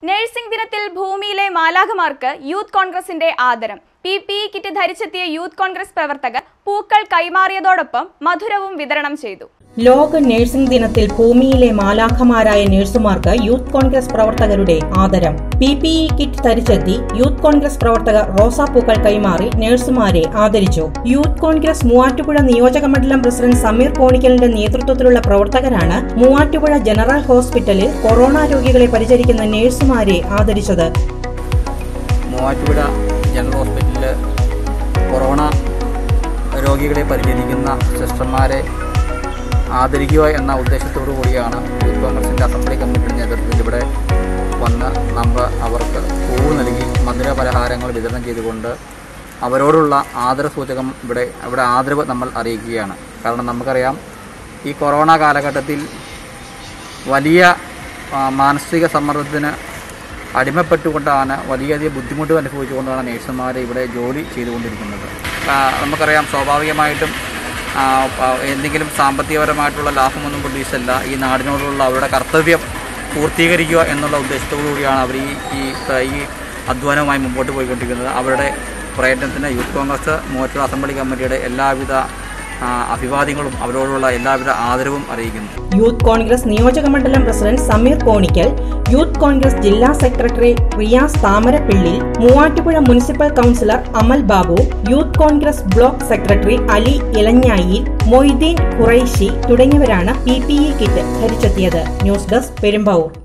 nursing ദിനത്തിൽ ഭൂമിയിലെ മാലാഖമാർക്ക് youth കോൺഗ്രസിന്റെ ആദരം പി പി ഇ കിറ്റ് ധരിച്ചെത്തിയ യൂത്ത് കോൺഗ്രസ് പ്രവർത്തകർ പൂക്കൾ കൈമാറിയതോടൊപ്പം മധുരവും വിതരണം ചെയ്തു ലോക നഴ്സിംഗ് ദിനത്തിൽ ഭൂമിയിലെ മാലാഖമാരായ നഴ്സുമാർക്ക് യൂത്ത് കോൺഗ്രസ് പ്രവർത്തകരുടെ ആദരം പി പി ഇ കിറ്റ് ധരിച്ചെത്തി യൂത്ത് കോൺഗ്രസ് പ്രവർത്തകർ റോസാപ്പൂക്കൾ കൈമാറി നഴ്സുമാരെ ആദരിച്ചു യൂത്ത് കോൺഗ്രസ് മൂവാറ്റുപുഴ നിയോജക മണ്ഡലം പ്രസിഡന്റ് സമീർ കോണിക്കലിന്റെ നേതൃത്വത്തിലുള്ള പ്രവർത്തകരാണ് മൂവാറ്റുപുഴ ജനറൽ ഹോസ്പിറ്റലിൽ കൊറോണ രോഗികളെ പരിചരിക്കുന്ന നഴ്സുമാരെ ആദരിച്ചത് മൂവാറ്റുപുഴ ജനറൽ ഹോസ്പിറ്റലിൽ കൊറോണ രോഗികളെ പരിചരിക്കുന്ന സിസ്റ്റർമാരെ ആദരിക്കുക എന്ന ഉദ്ദേശത്തോടു കൂടിയാണ് യൂത്ത് കോൺഗ്രസിൻ്റെ അസംബ്ലി കമ്മിറ്റിയുടെ നേതൃത്വത്തിൽ ഇവിടെ വന്ന് നമ്മൾ അവർക്ക് പൂവ് നൽകി മധുര പലഹാരങ്ങൾ വിതരണം ചെയ്തുകൊണ്ട് അവരോടുള്ള ആദരസൂചകം ഇവിടെ ഇവിടെ ആദരവ് നമ്മൾ അറിയിക്കുകയാണ് കാരണം നമുക്കറിയാം ഈ കൊറോണ കാലഘട്ടത്തിൽ വലിയ ആ, മാനസിക സമ്മർദ്ദത്തിന് അടിമപ്പെട്ടുകൊണ്ടാണ് വലിയധികം ബുദ്ധിമുട്ട് അനുഭവിച്ചുകൊണ്ടാണ് നേഴ്സുമാർ ഇവിടെ ജോലി ചെയ്തുകൊണ്ടിരിക്കുന്നത് ആ, നമുക്കറിയാം സ്വാഭാവികമായിട്ടും ആ, ആ, എന്തെങ്കിലും സാമ്പത്തികപരമായിട്ടുള്ള ലാഭമൊന്നും പ്രതീക്ഷയല്ല ഈ നാടിനോടുള്ള അവരുടെ കർത്തവ്യം പൂർത്തീകരിക്കുക എന്നുള്ള ഉദ്ദേശത്തോടു കൂടിയാണ് അവർ ഈ ഈ ഈ അധ്വാനവുമായി മുമ്പോട്ട് പോയിക്കൊണ്ടിരിക്കുന്നത് അവരുടെ പ്രയത്നത്തിന് യൂത്ത് കോൺഗ്രസ് മൂവാറ്റുപുഴ അസംബ്ലി കമ്മിറ്റിയുടെ എല്ലാവിധ ആ, അഭിവാദ്യങ്ങളും അവരോടുള്ള എല്ലാവിധ ആദരവും അറിയിക്കുന്നു യൂത്ത് കോൺഗ്രസ് നിയോജക മണ്ഡലം പ്രസിഡന്റ് സമീർ കോണിക്കൽ യൂത്ത് കോൺഗ്രസ് ജില്ലാ secretary Riyas Thamarappilly Muvattupuzha municipal councillor Amal Babu youth Congress block secretary Ali Elanjayil Moideen Qureshi തുടങ്ങിയവരാണ് പി പി ഇ കിറ്റ് ധരിച്ചെത്തിയത് ന്യൂസ് ഡെസ്ക് പെരുമ്പാവൂർ